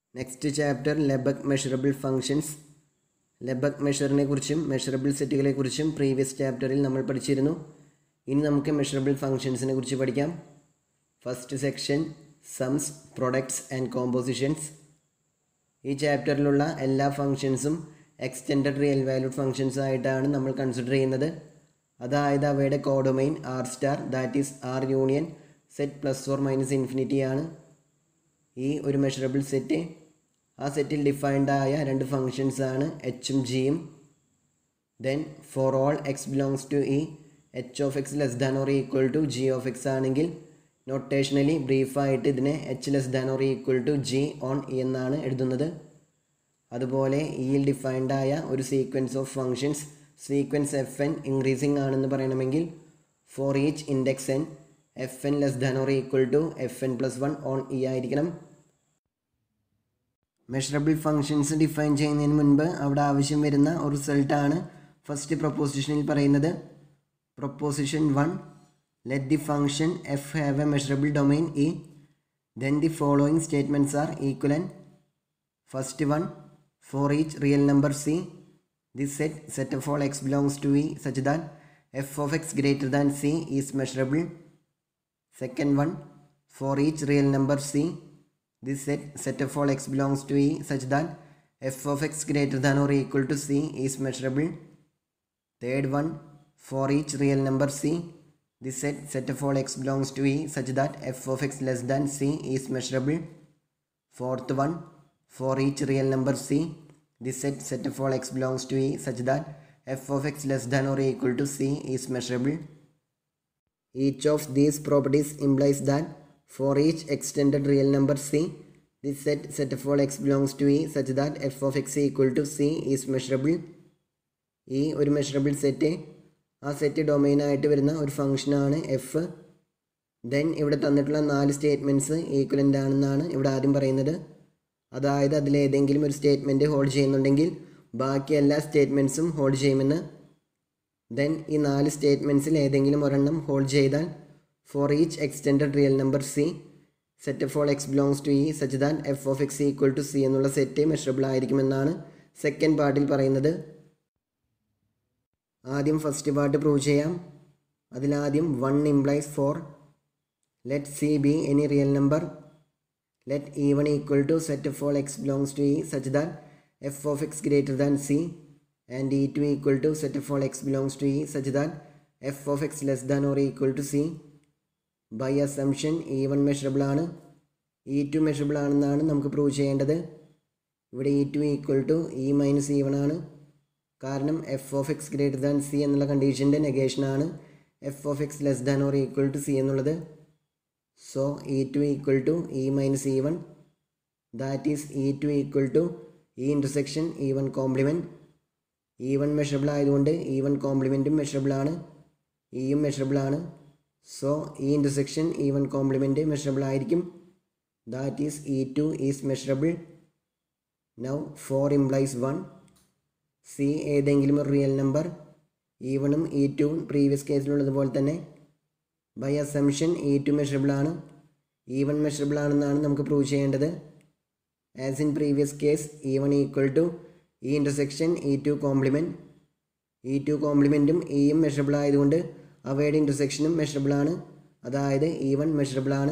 Next chapter Lebesgue measurable functions Lebesgue മെഷറിനെ കുറിച്ചും measurable സെറ്റുകളെ കുറിച്ചും പ്രീവിയസ് ചാപ്റ്ററിൽ നമ്മൾ പഠിച്ചിരുന്നു ഇനി നമുക്ക് മെഷറബിൾ ഫങ്ഷൻസിനെ കുറിച്ച് പഠിക്കാം first section sums products and compositions ഈ ചാപ്റ്ററിലുള്ള എല്ലാ ഫങ്ഷൻസും എക്സ്റ്റെൻഡഡ് റിയൽ വാല്യൂഡ് ഫങ്ഷൻസ് ആയിട്ടാണ് നമ്മൾ കൺസിഡർ ചെയ്യുന്നത് അതായത് അവയുടെ codomain R star that is R union set plus or minus infinity ആണ് ഈ ഒരു മെഷറബിൾ സെറ്റ് ആ സെറ്റിൽ ഡിഫൈൻഡ് ആയ രണ്ട് ഫങ്ഷൻസ് ആണ് എച്ചും ജിയും then for all x belongs to E h of x less than or equal to g of x ആണെങ്കിൽ നൊട്ടേഷനലി ബ്രീഫായിട്ട് ഇതിനെ h less than or equal to g on E എന്നാണ് എഴുതുന്നത് അതുപോലെ ഇയിൽ ഡിഫൈൻഡ് ആയ ഒരു sequence of functions sequence f n increasing ആണെന്ന് പറയണമെങ്കിൽ for each index n f n less than or equal to f n plus one on E ആയിരിക്കണം measurable functions define ചെയ്യുന്നതിന് മുൻപ് അവിടെ ആവശ്യം വരുന്ന ഒരു റിസൾട്ടാണ് ഫസ്റ്റ് പ്രൊപ്പോസിഷനിൽ പറയുന്നത് proposition one let the function f have a measurable domain E then the following statements are equivalent first one for each real number c this set set of all x belongs to E such than f of x greater than c is measurable second one for each real number c this set set of all x belongs to e such that f of x greater than or equal to c is measurable third one for each real number c this set set of all x belongs to e such that f of x less than c is measurable fourth one for each real number c this set set of all x belongs to e such that f of x less than or equal to c is measurable each of these properties implies that for each extended real number c, this set set of all x belongs to e such that f of x equal to c is measurable. ഈ ഒരു measurable set ആ set ഡൊമൈനായിട്ട് വരുന്ന ഒരു ഫംഗ്ഷനാണ് F then ഇവിടെ തന്നിട്ടുള്ള നാല് സ്റ്റേറ്റ്മെൻറ്റ്സ് ഈക്വലൻ്റ് ആണെന്നാണ് ഇവിടെ ആദ്യം പറയുന്നത് അതായത് അതിലേതെങ്കിലും ഒരു സ്റ്റേറ്റ്മെൻറ്റ് ഹോൾഡ് ചെയ്യുന്നുണ്ടെങ്കിൽ ബാക്കി എല്ലാ സ്റ്റേറ്റ്മെൻറ്റ്സും ഹോൾഡ് ചെയ്യുമെന്ന് ദെൻ ഈ നാല് സ്റ്റേറ്റ്മെൻറ്റ്സിൽ ഏതെങ്കിലും ഒരെണ്ണം ഹോൾഡ് ചെയ്താൽ for each extended real number c set of all x belongs to E such than f of x equal to c എന്നുള്ള സെറ്റ് മെഷറബിൾ ആയിരിക്കുമെന്നാണ് സെക്കൻഡ് പാർട്ടിൽ പറയുന്നത് ആദ്യം ഫസ്റ്റ് പാർട്ട് പ്രൂവ് ചെയ്യാം അതിലാദ്യം one implies four let c be any real number let E one equal to set of all x belongs to E such than f of x greater than c and E two equal to set of all x belongs to E such than f of x less than or equal to c by assumption E one measurable ആണ് E two measurable ആണെന്നാണ് നമുക്ക് prove ചെയ്യേണ്ടത് ഇവിടെ E two equal to E minus E one ആണ് കാരണം f of x greater than c എന്നുള്ള കണ്ടീഷൻ്റെ നെഗേഷനാണ് f of x less than or equal to c എന്നുള്ളത് so E two equal to E minus E one that is E two equal to E intersection E one complement E one measurable ആയതുകൊണ്ട് E one കോംപ്ലിമെൻറ്റും measurable ആണ് ഇയും measurable ആണ് so E intersection E one complement measurable ആയിരിക്കും that is E two is measurable now four implies one c ഏതെങ്കിലും ഒരു real number E വണ്ണും E ടുവും പ്രീവിയസ് കേസിലുള്ളതുപോലെ തന്നെ by assumption E two measurable ആണ് ഇ വൺ മെഷറബിൾ ആണെന്നാണ് നമുക്ക് പ്രൂവ് ചെയ്യേണ്ടത് as in previous case E one equal to E intersection E two complement E two കോംപ്ലിമെൻറ്റും ഇയും മെഷറബിൾ ആയതുകൊണ്ട് അവയുടെ ഇൻ്റർസെക്ഷനും മെഷറബിൾ ആണ് അതായത് ഇ വൺ മെഷറബിൾ ആണ്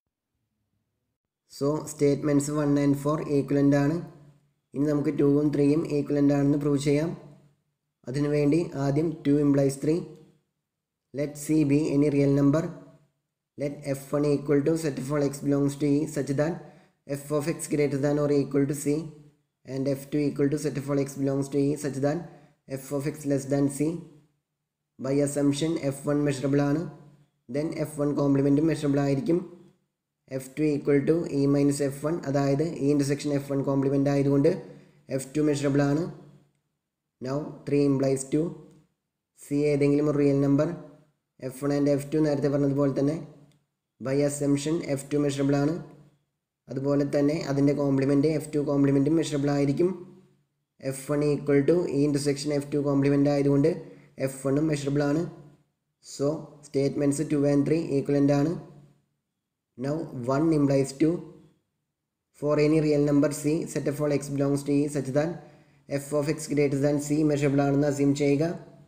so statements one and four equivalent ആണ് ഇനി നമുക്ക് ടൂവും ത്രീയും ഈക്വലൻ്റ് ആണെന്ന് പ്രൂവ് ചെയ്യാം അതിനുവേണ്ടി ആദ്യം two implies three let c be any real number let F one equal to set of all x belongs to E such than f of x greater than or equal to c and F two equal to set of all x belongs to E such than f of x less than c by assumption F one measurable ആണ് then F one കോംപ്ലിമെൻറ്റും measurable ആയിരിക്കും F two equal to E minus F one അതായത് E intersection F one complement ആയതുകൊണ്ട് F two measurable ആണ് now three implies two c ഏതെങ്കിലും ഒരു real number F one and F two നേരത്തെ പറഞ്ഞതുപോലെ തന്നെ by assumption F two measurable ആണ് അതുപോലെ തന്നെ അതിൻ്റെ കോംപ്ലിമെൻറ്റ് എഫ് ടു കോംപ്ലിമെൻറ്റും മെഷറബിൾ ആയിരിക്കും F one equal to E intersection F two complement ആയതുകൊണ്ട് എഫ് വണ്ണും മെഷറബിൾ ആണ് so statements two and three equivalent ആണ് now one implies two for any real number c set of all x belongs to E such than f of x greater than c measurable ആണെന്ന് assume ചെയ്യുക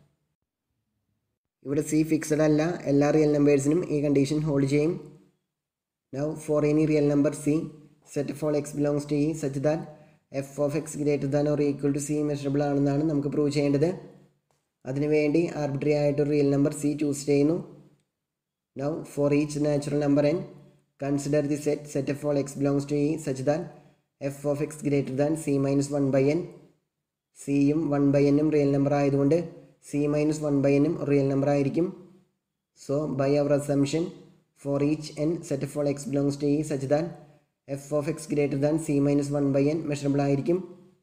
ഇവിടെ c fixed അല്ല എല്ലാ real നമ്പേഴ്സിനും ഈ condition hold ചെയ്യും now for any real number c set of all x belongs to E such that f of x greater than or equal to c measurable ആണെന്നാണ് നമുക്ക് prove ചെയ്യേണ്ടത് അതിനുവേണ്ടി arbitrary ആയിട്ടൊരു റിയൽ നമ്പർ സി ചൂസ് ചെയ്യുന്നു now for each natural number n consider the set set of all x belongs to E such than f of x greater than c minus one by n സിയും one by എന്നും real number ആയതുകൊണ്ട് c minus one by എന്നും real number ആയിരിക്കും so by our assumption for each n set of all x belongs to E such than f of x greater than c minus one by n measurable ആയിരിക്കും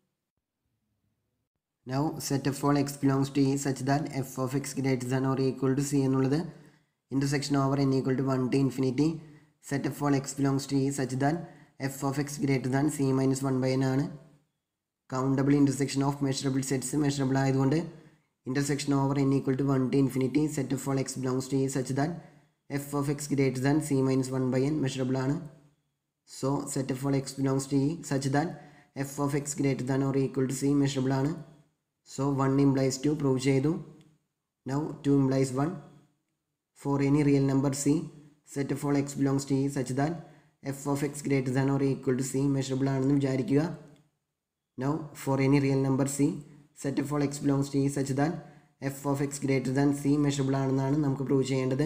now set of all x belongs to E such than f of x greater than or equal to c എന്നുള്ളത് intersection over n equal to one to infinity set of all x belongs to E such than f of x greater than c minus one by n ആണ് countable intersection of measurable sets measurable ആയതുകൊണ്ട് intersection over n equal to one to infinity set of all x belongs to E such than f of x greater than c minus one by n measurable ആണ് so set of all x belongs to E such than f of x greater than or equal to c measurable ആണ് so one implies two prove ചെയ്തു now two implies one for any real number c set of all x belongs to E such than f of x greater than or equal to c measurable ആണെന്ന് വിചാരിക്കുക now for any real number c set of all x belongs to E such than f of x greater than c measurable ആണെന്നാണ് നമുക്ക് prove ചെയ്യേണ്ടത്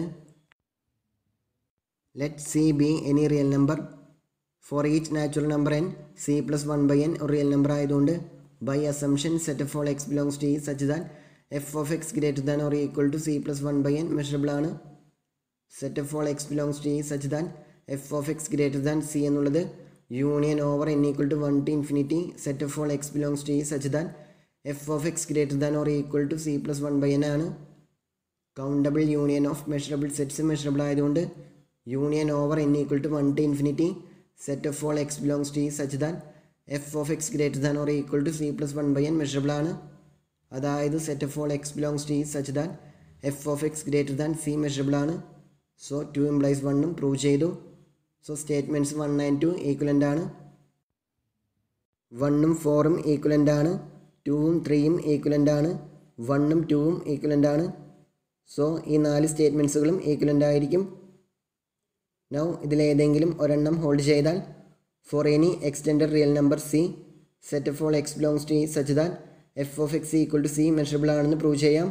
let c be any real number for each natural number n c plus one by n ഒരു real number ആയതുകൊണ്ട് by assumption set of all x belongs to E such than f of x greater than or equal to c plus one by n measurable ആണ് set of all x belongs to E such than f of x greater than c എന്നുള്ളത് union over n equal to one to infinity set of all x belongs to E such than f of x greater than or equal to c plus one by n ആണ് countable union of measurable sets measurable ആയതുകൊണ്ട് union over n equal to one to infinity set of all x belongs to E such than f of x greater than or equal to c plus one by n measurable ആണ് അതായത് set of all x belongs to E such than f of x greater than c measurable ആണ് so two implies വണ്ണും prove ചെയ്തു so statements one and two equivalent ആണ് വണ്ണും ഫോറും equivalent ആണ് ടൂവും ത്രീയും ഈക്വലൻ്റ് ആണ് വണ്ണും ടൂവും ഈക്വലൻ്റ് ആണ് സോ ഈ നാല് സ്റ്റേറ്റ്മെൻറ്റ്സുകളും ഈക്വലൻ്റ് ആയിരിക്കും നൗ ഇതിലേതെങ്കിലും ഒരെണ്ണം ഹോൾഡ് ചെയ്താൽ for any extended real number c set of all x belongs to E such than f of x equal to c measurable ആണെന്ന് പ്രൂവ് ചെയ്യാം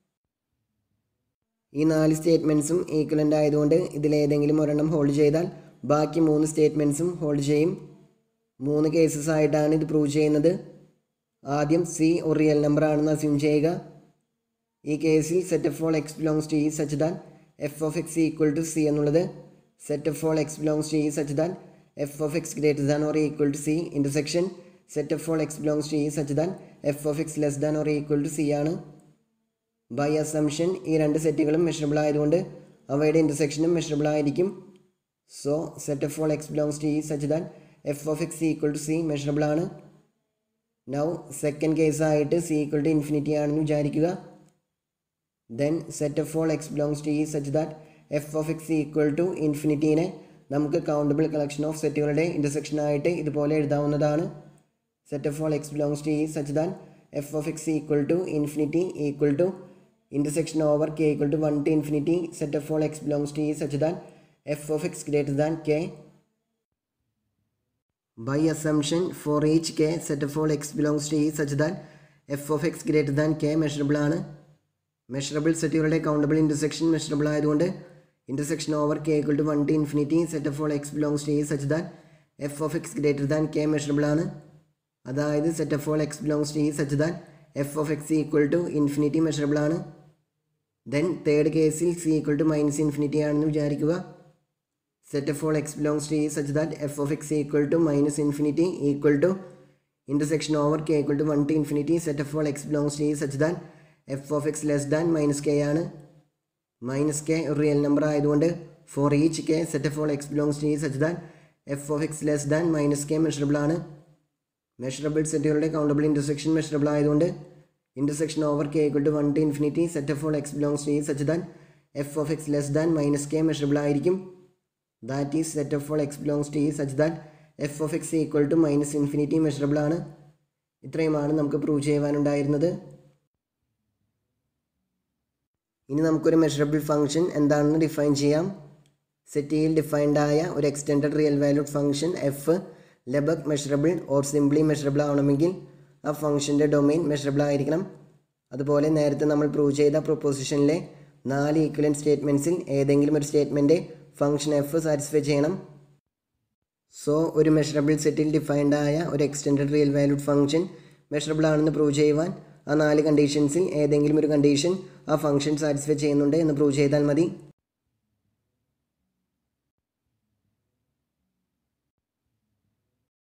ഈ നാല് സ്റ്റേറ്റ്മെൻറ്റ്സും ഈക്വലൻ്റ് ആയതുകൊണ്ട് ഇതിലേതെങ്കിലും ഒരെണ്ണം ഹോൾഡ് ചെയ്താൽ ബാക്കി മൂന്ന് സ്റ്റേറ്റ്മെൻറ്റ്സും ഹോൾഡ് ചെയ്യും മൂന്ന് കേസസ് ആയിട്ടാണ് ഇത് പ്രൂവ് ചെയ്യുന്നത് ആദ്യം സി ഒരു റിയൽ നമ്പർ ആണെന്ന് അസ്യൂം ചെയ്യുക ഈ കേസിൽ set of all x belongs to E such than f of x equal to c എന്നുള്ളത് set of all x belongs to E such than f of x greater than or equal to c intersection set of all x belongs to E such than f of x less than or equal to c ആണ് by assumption ഈ രണ്ട് സെറ്റുകളും measurable ആയതുകൊണ്ട് അവയുടെ ഇൻ്റർസെക്ഷനും measurable ആയിരിക്കും so set of all x belongs to E such than f of x equal to c measurable ആണ് now second കേസായിട്ട് സി ഈക്വൽ ടു ഇൻഫിനിറ്റി ആണെന്ന് വിചാരിക്കുക then set of all x belongs to E such that f of x equal to ഇൻഫിനിറ്റീനെ നമുക്ക് countable collection of സെറ്റുകളുടെ intersection ആയിട്ട് ഇതുപോലെ എഴുതാവുന്നതാണ് set of all x belongs to E such than f of x equal to infinity equal to intersection over k equal to one to infinity set of all x belongs to E such than f of x greater than k by assumption for each k set of all x belongs to e such that f of x greater than k measurable ആണ് measurable സെറ്റുകളുടെ countable intersection measurable ആയതുകൊണ്ട് intersection over k equal to one to infinity set of all x belongs to E such than f of x greater than k measurable ആണ് അതായത് set of all x belongs to E such than f of x equal to infinity measurable ആണ് then third കേസിൽ c equal to minus infinity ആണെന്ന് വിചാരിക്കുക set of all x belongs to e such that f of x equal to minus infinity equal to intersection over k equal to 1 to infinity set of all x belongs to e such that f of x less than minus k ആണ് minus k ഒരു real number ആയതുകൊണ്ട് for each k set of all x belongs to E such than f of x less than minus k measurable ആണ് measurable സെറ്റുകളുടെ countable intersection measurable ആയതുകൊണ്ട് intersection over k equal to one to infinity set of all x belongs to E such than f of x less than minus k measurable ആയിരിക്കും that is set of all x belongs to e such that f of x equal to minus infinity measurable ആണ് ഇത്രയുമാണ് നമുക്ക് prove ചെയ്യുവാനുണ്ടായിരുന്നത് ഇനി നമുക്കൊരു measurable function എന്താണെന്ന് define ചെയ്യാം സെറ്റിയിൽ defined ആയ ഒരു extended real valued function f Lebesgue measurable or simply measurable ആവണമെങ്കിൽ ആ ഫംഗ്ഷൻ്റെ ഡൊമെയിൻ മെഷറബിൾ ആയിരിക്കണം അതുപോലെ നേരത്തെ നമ്മൾ പ്രൂവ് ചെയ്ത പ്രൊപ്പോസിഷനിലെ നാല് ഈക്വലൻറ്റ് സ്റ്റേറ്റ്മെൻറ്റ്സിൽ ഏതെങ്കിലും ഒരു സ്റ്റേറ്റ്മെൻറ്റ് ഫംഗ്ഷൻ എഫ് സാറ്റിസ്ഫൈ ചെയ്യണം സോ ഒരു മെഷറബിൾ സെറ്റിൽ ഡിഫൈൻഡ് ആയ ഒരു extended real valued function measurable ആണെന്ന് പ്രൂവ് ചെയ്യുവാൻ ആ നാല് കണ്ടീഷൻസിൽ ഏതെങ്കിലും ഒരു കണ്ടീഷൻ ആ ഫംഗ്ഷൻ സാറ്റിസ്ഫൈ ചെയ്യുന്നുണ്ട് എന്ന് പ്രൂവ് ചെയ്താൽ മതി